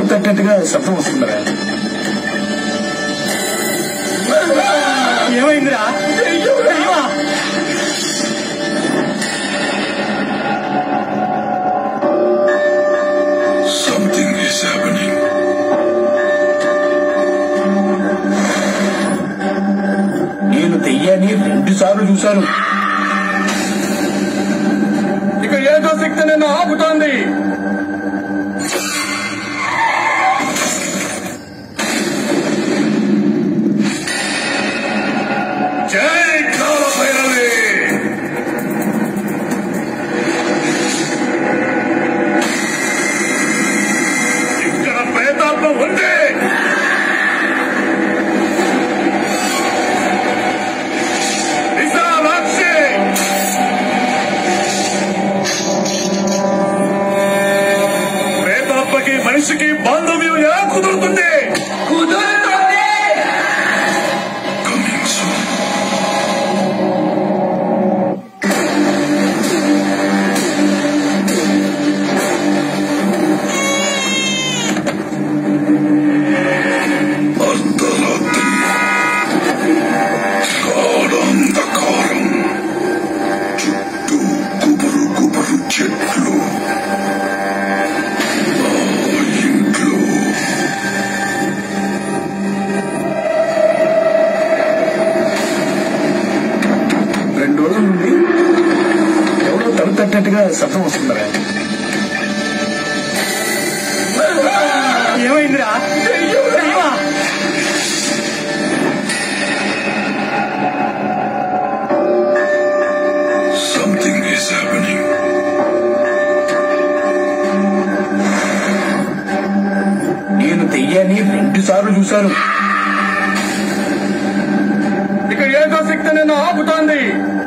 తలుపు తట్టినట్టుగా శబ్దం వస్తుందా ఏమైందిరా దెయ్యమా? Something is happening. నేను దెయ్యాన్ని రెండు సార్లు చూశాను ఇక ఏదో శక్తి నిన్ను ఆపుతోంది జై కాల భైరవి ఇక్కడ ప్రేతాత్మ ఉంది విశాలాక్షి ప్రేతాత్మకి మనిషికి బాంధవ్యం ఎలా కుదురుతుంది కుదురుతోంది Coming soon. అర్ధరాత్రి గాఢాంధకారం చుట్టూ గుబురు గుబురు చెట్లు నా ఇంట్లో రెండు రోజుల నుండి ఎవరో తలుపు తట్టినట్టుగా శబ్దం వస్తుందా ఏమైందిరా దెయ్యమా? Something is happening. నేను దెయ్యాన్ని రెండు సార్లు చూశాను ఇక ఏదో శక్తి నిన్ను ఆపుతోంది